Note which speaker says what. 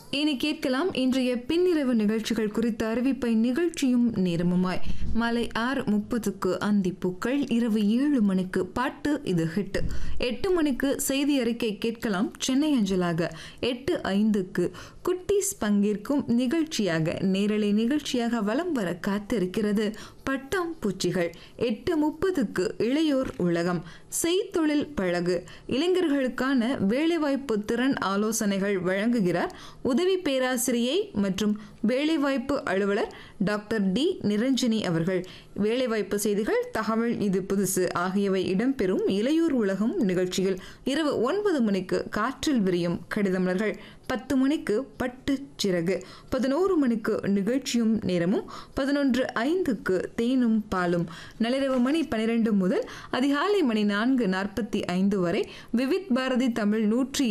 Speaker 1: இனி கேட்கலாம் இன்றைய பின்னிரவு நிகழ்ச்சிகள் குறித்த அறிவிப்பை நிகழ்ச்சியும் நேரமுமாய் மாலை ஆறு முப்பதுக்கு அந்திப்பூக்கள் இரவு ஏழு மணிக்கு பாட்டு இது ஹிட் எட்டு மணிக்கு செய்தி அறிக்கை கேட்கலாம் சென்னை அஞ்சலாக எட்டு ஐந்துக்கு குட்டீஸ் பங்கேற்கும் நிகழ்ச்சியாக நேரலை நிகழ்ச்சியாக வலம் வர காத்திருக்கிறது பட்டாம்பூச்சிகள் எட்டு முப்பதுக்கு இளையோர் உலகம் செய்தொழில் பழகு இளைஞர்களுக்கான வேலைவாய்ப்பு திறன் ஆலோசனைகள் வழங்குகிறார் உதவி பேராசிரியை மற்றும் வேலைவாய்ப்பு அலுவலர் டாக்டர் டி நிரஞ்சனி அவர்கள் வேலைவாய்ப்பு செய்திகள் தகவல் இது புதுசு ஆகியவை இடம்பெறும் இளையோர் உலகம் நிகழ்ச்சியில் இரவு ஒன்பது மணிக்கு காற்றில் விரியும் கடிதமலர்கள் பத்து மணிக்கு பட்டு சிறகு பதினோரு மணிக்கு நிகழ்ச்சியும் நேரமும் பதினொன்று ஐந்துக்கு தேனும் பாலும் நள்ளிரவு மணி பனிரெண்டு முதல் அதிகாலை மணி நான்கு நாற்பத்தி ஐந்து வரை விவித் பாரதி தமிழ் நூற்றி